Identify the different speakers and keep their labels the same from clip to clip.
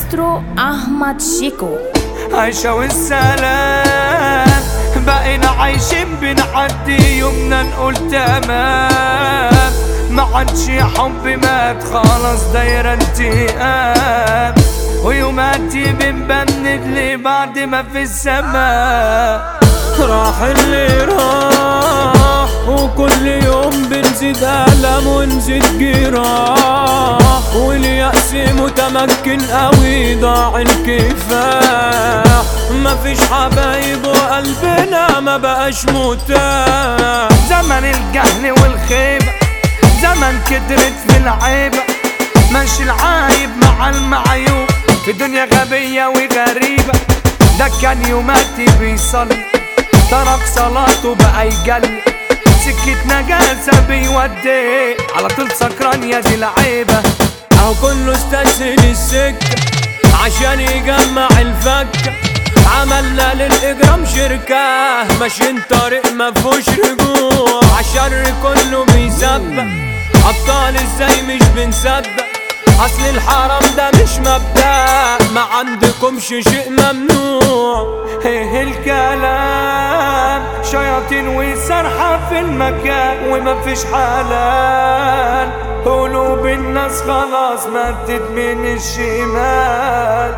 Speaker 1: مايسترو أحمد شيكو
Speaker 2: عيشة والسلام بقينا عايشين بنعدي يومنا نقول تمام ما عادش حب مات خلاص دايرة انتقام ويوماتي بنبند لي بعد ما في السماء
Speaker 3: راح اللي راح وكل يوم بنزيد ألم ونزيد جراح واليأس متمكن قوي ضاع الكفاح مفيش حبايب وقلبنا ما بقاش متاح
Speaker 2: زمن الجهل والخيبة زمن كترت في العيبة ماشي العايب مع المعيوب في دنيا غبية وغريبة ده كان يوماتي بيصلي ترك صلاته بقى يجلي سكة نجاسة بيودي على طول سكران يا دي العيبة
Speaker 3: أهو كله استسهل السكة عشان يجمع الفكة عملنا للإجرام شركة ماشيين طريق مفهوش رجوع عالشر كله بيسبق أبطال ازاي مش بنصدق أصل الحرام ده مش مبدأ ما عندكمش شيء ممنوع
Speaker 2: ايه الكلام شياطين وسرحة في المكان ومفيش حلال قلوب الناس خلاص ماتت من الشمال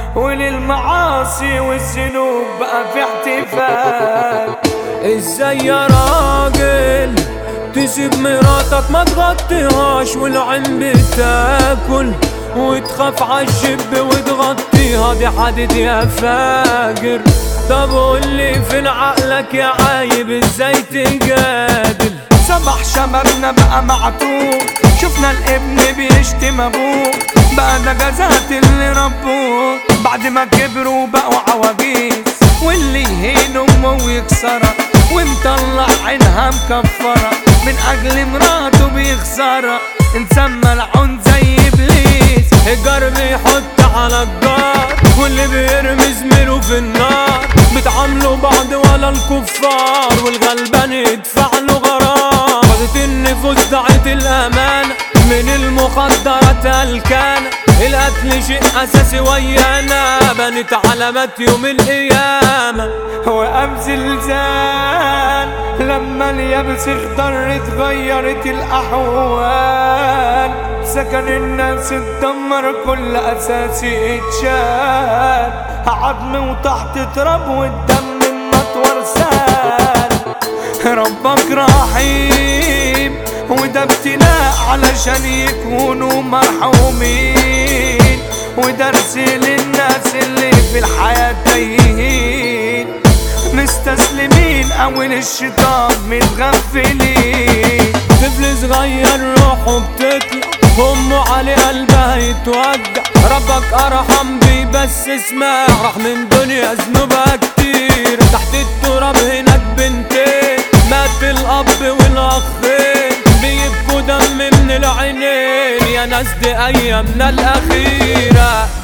Speaker 2: وللمعاصي والذنوب بقى في احتفال
Speaker 3: ازاي يا راجل تسيب مراتك ما تغطيهاش والعين بتاكل وتخاف عالشب وتغطيها دي حدد يا فاجر طب قولي فين عقلك يا عايب ازاي تجادل
Speaker 2: صباح شبابنا بقى معطوب شفنا الابن بيشتم ابوه بقى ده جزات اللي ربوه بعد ما كبروا بقوا عواجيز واللي يهين امه ويكسرها ومطلع عينها مكفرة من اجل مراته بيخسرها انسان ملعون زي ابليس
Speaker 3: الجار بيحط على الجار واللي بيرمي زميله في النار بتعاملوا بعض ولا الكفار والغلبان يدفع له غرام خدت النفوس ضاعت الامانه من المخدرات الكانة القتل شيء اساسي ويانا بنت علامات يوم القيامه
Speaker 2: وقام زلزال لما اليابس اخضر اتغيرت الاحوال سكن الناس اتدمر كل اساسي اتشال عظم وتحت تراب والدم المطور سال ربك رحيم وده ابتلاء علشان يكونوا مرحومين ودرس للناس اللي في الحياة تايهين مستسلمين او للشيطان متغفلين
Speaker 3: طفل صغير روحه بتطلع امه على قلبها يتوجع ربك ارحم بيه بس اسمع راح من دنيا ذنوبها كتير تحت التراب هناك بنتين مات الاب والاخين بيبكوا دم من العينين يا ناس دي ايامنا الاخيره